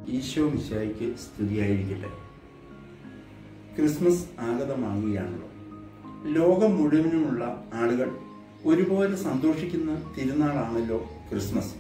ഈശോ മിശായിക്ക് സ്തുതിയായിരിക്കട്ടെ ക്രിസ്മസ് ആഗതമാകുകയാണല്ലോ ലോകം മുഴുവനുമുള്ള ആളുകൾ ഒരുപോലെ സന്തോഷിക്കുന്ന തിരുനാളാണല്ലോ ക്രിസ്മസ്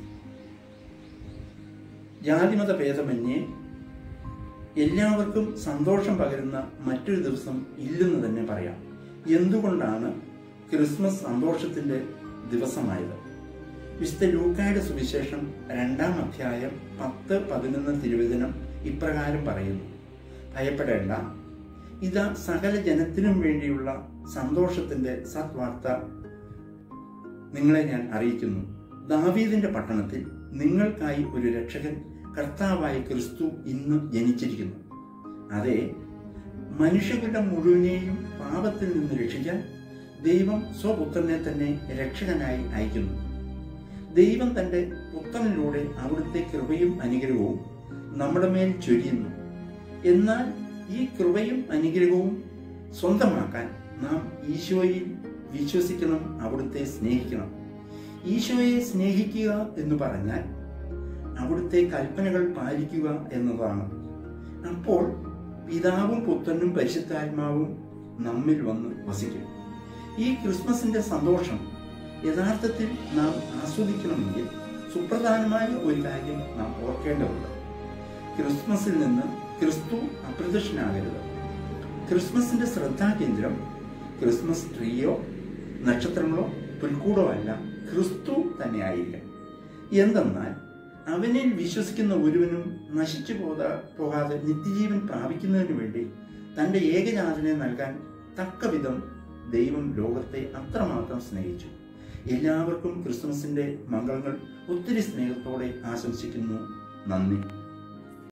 ജാതിമത ഭേദമന്യേ എല്ലാവർക്കും സന്തോഷം പകരുന്ന മറ്റൊരു ദിവസം ഇല്ലെന്ന് തന്നെ പറയാം എന്തുകൊണ്ടാണ് ക്രിസ്മസ് സന്തോഷത്തിന്റെ ദിവസമായത് വിശുദ്ധ ലൂക്കായുടെ സുവിശേഷം രണ്ടാം അധ്യായം പത്ത് പതിനൊന്ന് തിരുവചനം ഇപ്രകാരം പറയുന്നു ഭയപ്പെടേണ്ട ഇതാ സകല ജനത്തിനും വേണ്ടിയുള്ള സന്തോഷത്തിന്റെ സത്വാർത്ത നിങ്ങളെ ഞാൻ അറിയിക്കുന്നു ദാവീദിന്റെ പട്ടണത്തിൽ നിങ്ങൾക്കായി ഒരു രക്ഷകൻ കർത്താവായ ക്രിസ്തു ഇന്ന് ജനിച്ചിരിക്കുന്നു അതെ മനുഷ്യകുലം മുഴുവനെയും പാപത്തിൽ നിന്ന് രക്ഷിക്കാൻ ദൈവം സ്വപുത്രനെ തന്നെ രക്ഷകനായി അയക്കുന്നു ദൈവം തന്റെ പുത്രനിലൂടെ അവിടുത്തെ കൃപയും അനുഗ്രഹവും നമ്മുടെ മേൽ ചൊരിയുന്നു എന്നാൽ ഈ കൃപയും അനുഗ്രഹവും സ്വന്തമാക്കാൻ നാം ഈശോയിൽ വിശ്വസിക്കണം അവിടുത്തെ സ്നേഹിക്കണം ഈശോയെ സ്നേഹിക്കുക എന്ന് പറഞ്ഞാൽ അവിടുത്തെ കൽപ്പനകൾ പാലിക്കുക എന്നതാണ് അപ്പോൾ പിതാവും പുത്രനും പരിശുദ്ധാത്മാവും നമ്മിൽ വന്ന് വസിക്കും ഈ ക്രിസ്മസിന്റെ സന്തോഷം യഥാർത്ഥത്തിൽ നാം ആസ്വദിക്കണമെങ്കിൽ സുപ്രധാനമായ ഒരു കാര്യം നാം ഓർക്കേണ്ടതുണ്ട് ക്രിസ്മസിൽ നിന്ന് ക്രിസ്തു അപ്രദക്ഷനാകരുത് ക്രിസ്മസിന്റെ ശ്രദ്ധാകേന്ദ്രം ക്രിസ്മസ് ട്രീയോ നക്ഷത്രങ്ങളോ പുൽക്കൂടോ അല്ല ക്രിസ്തു തന്നെയായിരിക്കും എന്തെന്നാൽ അവനിൽ വിശ്വസിക്കുന്ന ഒരുവനും നശിച്ചു പോകാ പോകാതെ നിത്യജീവൻ പ്രാപിക്കുന്നതിന് വേണ്ടി തന്റെ ഏകജാതനെ നൽകാൻ തക്കവിധം ദൈവം ലോകത്തെ അത്രമാത്രം സ്നേഹിച്ചു എല്ലാവർക്കും ക്രിസ്മസിന്റെ മംഗളങ്ങൾ ഒത്തിരി സ്നേഹത്തോടെ ആശംസിക്കുന്നു നന്ദി